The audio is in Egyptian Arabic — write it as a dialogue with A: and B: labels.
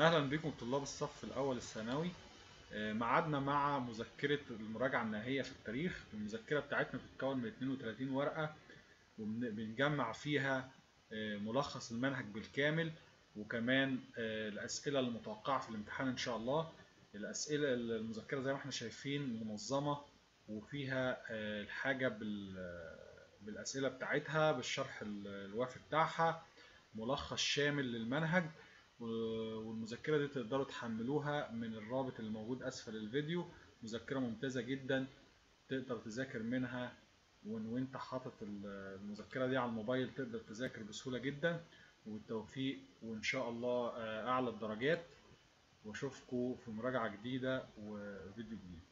A: أهلا بكم طلاب الصف الأول الثانوي آه، معادنا مع مذكرة المراجعة النهائية في التاريخ المذكرة بتاعتنا بتتكون من 32 ورقة وبنجمع فيها آه، ملخص المنهج بالكامل وكمان آه، الأسئلة المتوقعة في الامتحان إن شاء الله الأسئلة المذكرة زي ما احنا شايفين منظمة وفيها الحاجة بالأسئلة بتاعتها بالشرح الوافي بتاعها ملخص شامل للمنهج والمذكرة دي تقدروا تحملوها من الرابط اللي موجود أسفل الفيديو مذكرة ممتازة جدا تقدر تذاكر منها وانت حاطط المذكرة دي على الموبايل تقدر تذاكر بسهولة جدا والتوفيق وإن شاء الله أعلى الدرجات وأشوفكم في مراجعة جديدة وفيديو جديد